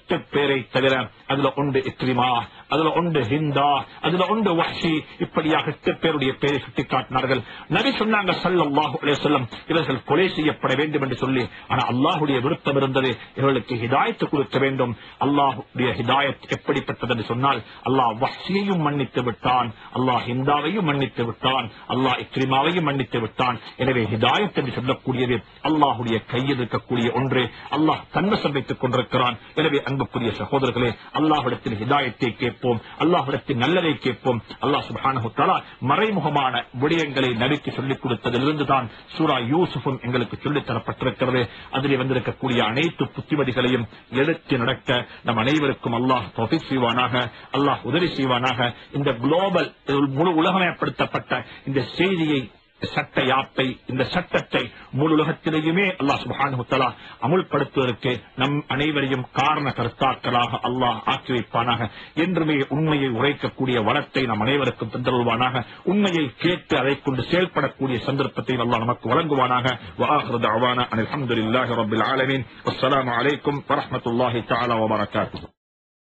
எட்டு பேரை தவிர அதுல ஒன்று இக்ரிமா அதுல ஒன்று ஹிந்தா அதுல ஒன்று வஹ்ஷி இப்படியாக எட்டு பேருடைய பெயரை சுட்டிக்காட்டினார்கள் நபி சொன்னாங்க ஸல்லல்லாஹு அலைஹி வஸல்லம் இவர்கள் கொலை செய்யப்பட வேண்டும் என்று சொல்லி ஆனா அல்லாஹ்வுடைய விருப்பம் இருந்தது இவர்களுக்கு ஹிதாயத்து கொடுக்க வேண்டும் அல்லாஹ்வுடைய ஹிதாயத் எப்படிப்பட்டது என்று சொன்னால் அல்லாஹ் வஹ்ஷியையும் மன்னித்து விட்டான் அல்லாஹ் ஹிந்தாவையும் மன்னித்து விட்டான் அல்லாஹ் இக்ரிமாவையும் மன்னித்து விட்டான் எனவே ஹிதாயத் என்று சொல்லக்கூடியது அல்லாஹ்வுடைய கையில் இருக்கக்கூடிய ஒன்று அல்லாஹ் தன்வசம் வைத்துக் கொண்டிருக்கிறான் எனவே அன்புக்குரிய சகோதரர்களே அல்லாஹ்விடத்தில் ஹிதாயத்தை கேட்போம் அல்லாஹ்விடத்தில் நல்லதை கேட்போம் அல்லாஹ் சுப்ஹானஹு தஆலா மறைமுகமான விடயங்களை நபிக்கு சொல்லிக் கொடுத்ததிலிருந்து தான் சூரா யூசுஃபும் எங்களுக்கு சொல்லித் தரப்பட்டிருக்கிறது அதிலே வந்திருக்கக்கூடிய அனைத்து புத்திமதிகளையும் எடுத்து நடக்க நம் அனைவருக்கும் அல்லாஹ் தௌஃபீக் செய்வானாக அல்லாஹ் உதவி செய்வானாக இந்த குளோபல் முழு உலகமயப்படுத்தப்பட்ட இந்த செய்தியை சட்ட யாப்பை இந்த சட்டத்தை முழு உலகத்திலேயுமே அல்லாஹ் சுப்ஹானஹு தஆலா அமுல்படுத்துவதற்கு நம் அனைவரையும் காரண கர்த்தாக்களாக அல்லாஹ் ஆக்கி வைப்பானாக என்றுமே உண்மையை உரைக்கக்கூடிய வளத்தை நம் அனைவருக்கும் தந்தருள்வானாக உண்மையை கேட்டு அதை கொண்டு செயல்படக்கூடிய சந்தர்ப்பத்தை அல்லாஹ் நமக்கு வழங்குவானாக وآخر دعوانا أن الحمد لله رب العالمين والسلام عليكم ورحمة الله تعالى وبركاته